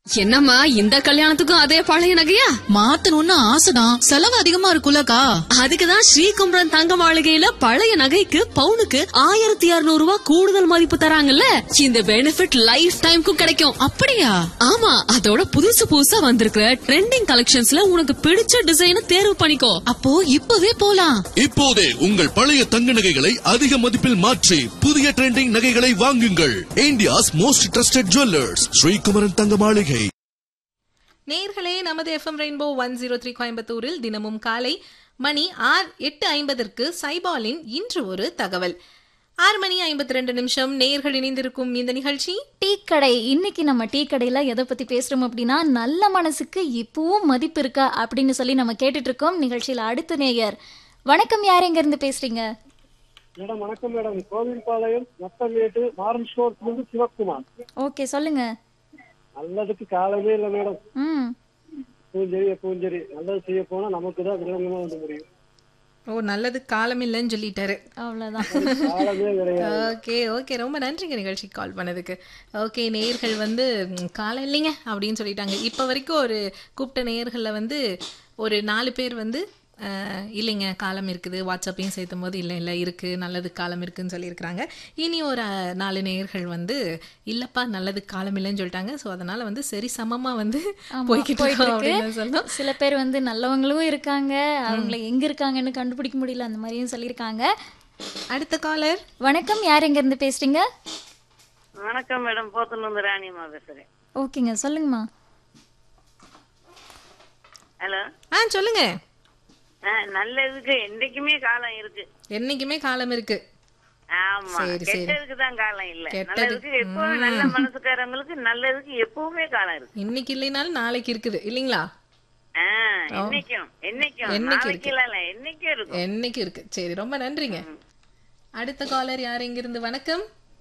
என்னம்மா இந்த கல்யாணத்துக்கும் அதே பழைய நகையா மாத்தணும்னு ஆசைதான் செலவு அதிகமா இருக்கும்லக்கா அதுக்குதான் ஸ்ரீகுமரன் தங்க மாளிகையில பழைய நகைக்கு பவுனுக்கு ஆயிரத்தி இருநூறு ரூபாய் கூடுதல் மதிப்பு தராங்கல்ல இந்த பெனிஃபிட் லைஃப் டைம்க்கும் கிடைக்கும் அப்படியா ஆமா அதோட புதுசு புதுசா வந்திருக்கிற ட்ரெண்டிங் கலெக்ஷன்ஸ்ல உனக்கு பிடிச்ச டிசைனை தேர்வு பண்ணிக்கோ அப்போ இப்பவே போலாம் இப்போதே உங்கள் பழைய தங்க நகைகளை அதிக மதிப்பில் மாற்றி புதிய ட்ரெண்டிங் நகைகளை வாங்குங்கள் India's most trusted jewellers Srikumaran Thanga Maligai நேர்களே நமது FM rainbow one zero three கோயம்புத்தூரில் தினமும் காலை மணி ஆர் எட்டு ஐம்பதற்கு சைபாலின் இன்று ஒரு தகவல் ஆறு மணி ஐம்பத்தி ரெண்டு நிமிஷம் நேர்கள் இணைந்திருக்கும் இந்த நிகழ்ச்சி டீ கடை இன்னைக்கு நம்ம டீ கடையில எதை பத்தி பேசுறோம் அப்படின்னா நல்ல மனசுக்கு இப்பவும் மதிப்பு இருக்கா அப்படின்னு சொல்லி நம்ம கேட்டுட்டு இருக்கோம் நிகழ்ச்சியில அடுத்த நேயர் வணக்கம் யார் எங்க இருந்து பேசுறீங்க மேடம் வணக்கம் மேடம் கோவில்பாளையம் மொத்தமேட்டு மாரன் ஸ்டோர்ஸ் வந்து சிவக்குமார் ஓகே சொல்லுங்க நல்லதுக்கு காலமே இல்லை மேடம் ம் பூஞ்செரி பூஞ்செரி நல்லது செய்ய போனா நமக்கு தான் விலங்கமா வந்து முடியும் ஓ நல்லது காலம் இல்லைன்னு சொல்லிட்டாரு அவ்வளவுதான் காலமே கிடையாது ஓகே ஓகே ரொம்ப நன்றிங்க நிகழ்ச்சிக்கு கால் பண்ணதுக்கு ஓகே நேயர்கள் வந்து ம், காலம் இல்லைங்க அப்படின்னு சொல்லிட்டாங்க இப்போ வரைக்கும் ஒரு கூப்பிட்ட நேயர்களில் வந்து ஒரு நாலு பேர் வந்து அஹ், இல்லைங்க காலம் இருக்குது வாட்ஸ்அப்பையும் சேர்த்தும் போது இல்லை இல்லை இருக்குது நல்லது காலம் இருக்குன்னு சொல்லியிருக்கிறாங்க இனி ஒரு அஹ், நாலு நேயர்கள் வந்து இல்லைப்பா நல்லது காலம் இல்லைன்னு சொல்லிட்டாங்க ஸோ அதனால வந்து சரி சமமாக வந்து ஆமா, போய்கிட்டு போயிட்டு இருக்கோம் இருக்கு. அப்படின்னு சொல்லணும் சில பேர் வந்து நல்லவங்களும் இருக்காங்க அவங்கள எங்க இருக்காங்கன்னு கண்டுபிடிக்க முடியல அந்த மாதிரியும் சொல்லியிருக்காங்க அடுத்த காலர் வணக்கம் யார் எங்க இருந்து பேசுறீங்க வணக்கம் மேடம் போத்தனூர் ராணியம்மா பேசுறேன் ஓகேங்க சொல்லுங்கம்மா ஹலோ ஆ சொல்லுங்க ஆ, நல்லதுக்கு என்னைக்குமே காலம் இருக்கு என்னைக்குமே காலம் இருக்கு ஆமா சரி, சரி. கெட்டதுக்கு தான் காலம் இல்ல கெட்டது- நல்லதுக்கு எப்பவுமே நல்ல மனசுக்காரங்களுக்கு நல்லதுக்கு எப்பவுமே காலம் இருக்கு இன்னைக்கு இல்லைனாலும் நாளைக்கு இருக்குது இல்லைங்களா ஆ, என்னைக்கும் என்னைக்கும் என்னைக்கு நாளைக்கு இல்ல என்னைக்கும் இருக்கும் என்னைக்கு இருக்கு சரி ரொம்ப நன்றிங்க அடுத்த காலர் யார் இங்கிருந்து வணக்கம்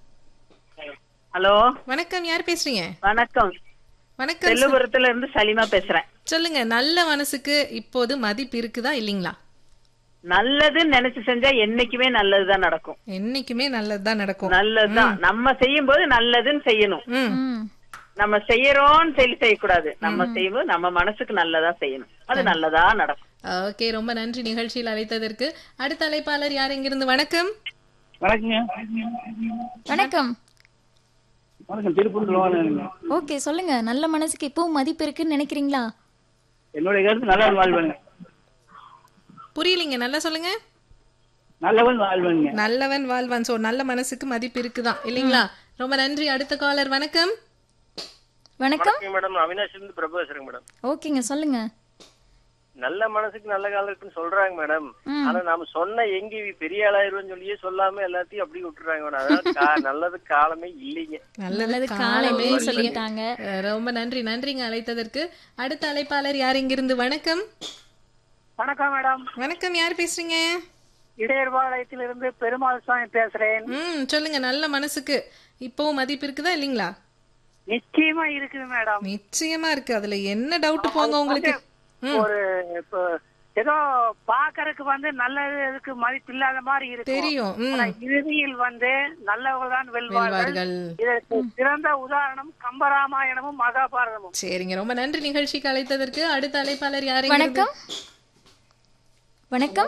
ஹலோ வணக்கம் யார் பேசுறீங்க வணக்கம் வணக்கம் சொ- செல்லுபுரத்துல இருந்து சலிமா பேசுறேன் சொல்லுங்க நல்ல மனசுக்கு இப்போது மதிப்பு இருக்குதா இல்லைங்களா நல்லதுன்னு நினைச்சு செஞ்சா என்னைக்குமே நல்லதுதான் நடக்கும் என்னைக்குமே நல்லதுதான் நடக்கும் நல்லதுதான் நம்ம செய்யும் போது நல்லதுன்னு செய்யணும் ம் ம் நம்ம செய்யறோம்னு சொல்லி செய்யக்கூடாது நம்ம செய்யும்போது நம்ம மனசுக்கு நல்லதா செய்யணும் அது நல்லதா நடக்கும் ஓகே ரொம்ப நன்றி நிகழ்ச்சியில் அழைத்ததற்கு அடுத்த அழைப்பாளர் யார் இங்கிருந்து வணக்கம் வணக்கங்க வணக்கம் வணக்கம் திருப்பூர் சொல்லுவாங்க ஓகே சொல்லுங்க நல்ல மனசுக்கு இப்பவும் மதிப்பு இருக்குன்னு நினைக்கிறீங்களா என்னுடைய கருத்து நல்லவன் வாழ்வங்க புரியலைங்க நல்லா சொல்லுங்க நல்லவன் வாழ்வங்க நல்லவன் வாழ்வான் சோ நல்ல மனசுக்கு மதிப்பு இருக்குதான் இல்லைங்களா ரொம்ப நன்றி அடுத்த காலர் வணக்கம் வணக்கம் மேடம் அவினாஷ் இருந்து பிரபு பேசுறேங்க மேடம் ஓகேங்க சொல்லுங்க நல்ல மனசுக்கு நல்ல காலம் இருக்குன்னு சொல்றாங்க மேடம் ஆனா நாம சொன்ன எங்க பெரிய ஆளாயிருவோம்னு சொல்லியே சொல்லாம எல்லாத்தையும் அப்படி விட்டுறாங்க மேடம் அதாவது கா- நல்லது காலமே இல்லைங்க நல்லது காலமே காலமே சொல்லிட்டாங்க சொல்லிட்டாங்க ரொம்ப நன்றி நன்றிங்க அழைத்ததற்கு அடுத்த அழைப்பாளர் யார் இங்கிருந்து வணக்கம் வணக்கம் மேடம் வணக்கம் யார் பேசுறீங்க இடையர்பாளையத்திலிருந்து பெருமாள் சுவாமி பேசுறேன் ம் சொல்லுங்க நல்ல மனசுக்கு இப்பவும் மதிப்பு இருக்குதா இல்லைங்களா நிச்சயமா இருக்குது மேடம் நிச்சயமா இருக்கு அதுல என்ன டவுட் போங்க உங்களுக்கு ம், ஒரு இப்போ ஏதோ பாக்கறதுக்கு வந்து நல்லதுக்கு மதிப்பு இல்லாத மாதிரி இருக்கு தெரியும் ம், ஆனா இறுதியில் வந்து நல்லவர்கள் தான் வெல்வார்கள் வெல்வார்கள் இதற்கு சிறந்த உதாரணம் கம்பராமாயணமும் மகாபாரதமும் சரிங்க ரொம்ப நன்றி நிகழ்ச்சிக்கு அழைத்ததற்கு அடுத்த அழைப்பாளர் யார் வணக்கம் வணக்கம்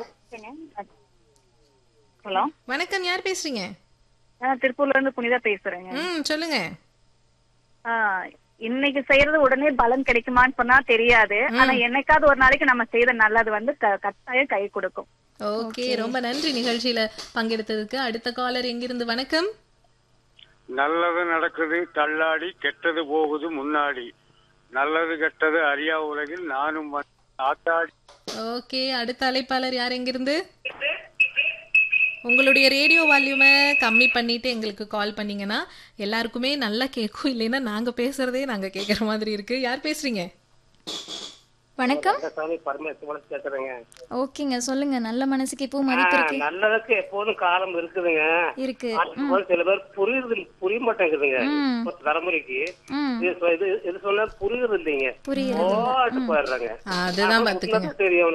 ஹலோ வணக்கம் யார் பேசுறீங்க திருப்பூர்ல இருந்து புனிதா பேசுறேங்க ம் சொல்லுங்க இன்னைக்கு செய்யறது உடனே பலன் கிடைக்குமான்னு சொன்னா தெரியாது ஆனா என்னைக்காவது ஒரு நாளைக்கு நம்ம செய்த நல்லது வந்து க- கட்டாயம் கை கொடுக்கும் ஓகே ரொம்ப நன்றி நிகழ்ச்சியில பங்கெடுத்ததுக்கு அடுத்த காலர் எங்கிருந்து வணக்கம் நல்லது நடக்குது தள்ளாடி கெட்டது போகுது முன்னாடி நல்லது கெட்டது அறியா உலகில் நானும் வந்து ஆத்தாடி ஓகே அடுத்த அழைப்பாளர் யார் எங்கிருந்து உங்களுடைய ரேடியோ வால்யூமை கம்மி பண்ணிட்டு எங்களுக்கு கால் பண்ணீங்கன்னா எல்லாருக்குமே நல்லா கேட்கும் இல்லைன்னா நாங்க பேசுறதே நாங்க கேட்குற மாதிரி இருக்கு யார் பேசுறீங்க வணக்கம் சாமி பரமேஸ்வரன் பேசுறேங்க ஓகேங்க சொல்லுங்க நல்ல மனசுக்கு இப்பவும் மதிப்பு இருக்கு நல்லதுக்கு எப்போதும் காலம் இருக்குதுங்க இருக்கு அது சில பேர் புரியுது புரிய மாட்டேங்குதுங்க ம். இப்ப தலைமுறைக்கு ம் இது சொ- இது இது சொன்னா புரியுது இல்லைங்க புரியுது போட்டு போயிடுறாங்க அதுதான் பாத்துக்கோங்க தெரியும்